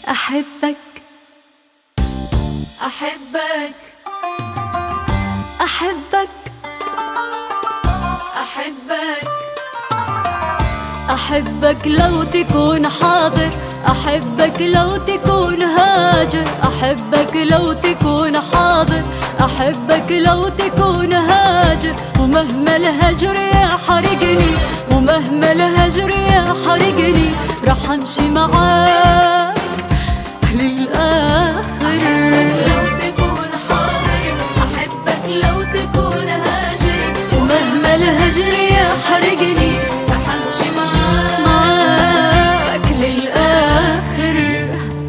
أحبك أحبك أحبك أحبك أحبك لو تكون حاضر أحبك لو تكون هاجر أحبك لو تكون حاضر أحبك لو تكون هاجر ومهما الهجر يحرقني ومهما الهجر يحرقني رح أمشي معاك للآخر لو تكون حاضر أحبك لو تكون هاجر ومهما الهجر يحرقني رح أمشي معاك معاك للآخر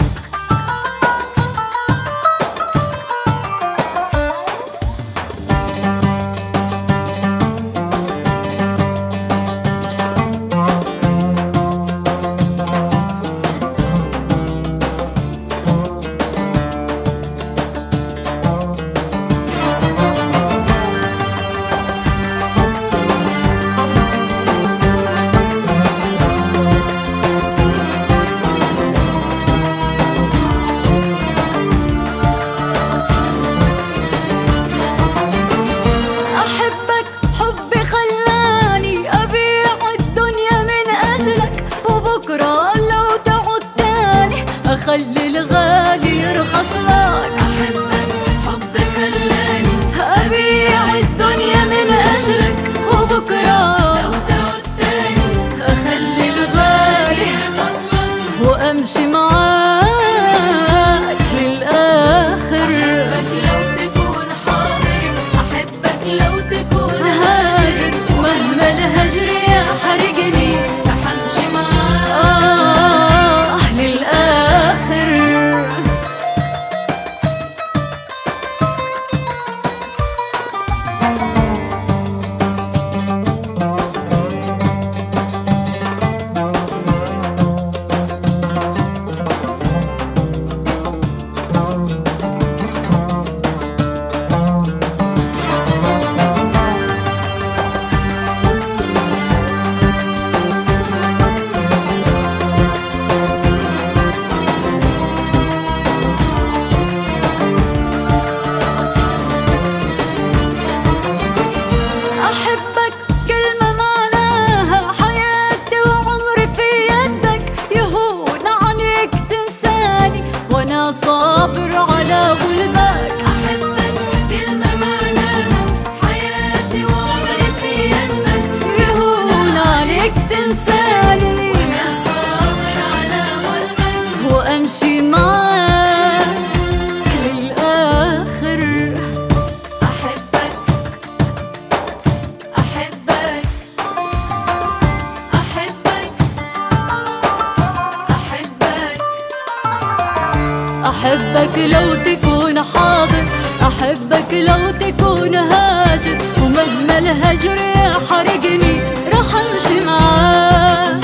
أحبك حبي خلاني أبيع الدنيا من أجلك وبكرة لو تعود تاني أخلي الغالي يرخص لك أحبك حب خلاني أبيع الدنيا من أجلك وبكرة لو تعود تاني أخلي الغالي يرخص لك وأمشي معاك للآخر أحبك لو تكون حاضر أحبك لو تكون هاجر هاجر ومهما الهجر يحرقني رح أمشي معاك آه للآخر أحبك كلمة معناها حياتي وعمري في يدك يهون عليك تنساني وأنا صابر على غلبك أحبك كلمة معناها حياتي وعمري في يدك يهون عليك تنساني وأنا صابر على قلبك وأمشي معاك للآخر أحبك أحبك أحبك أحبك أحبك لو تكون حاضر أحبك لو تكون هاجر ومهما الهجر يحرقني رح أمشي معاك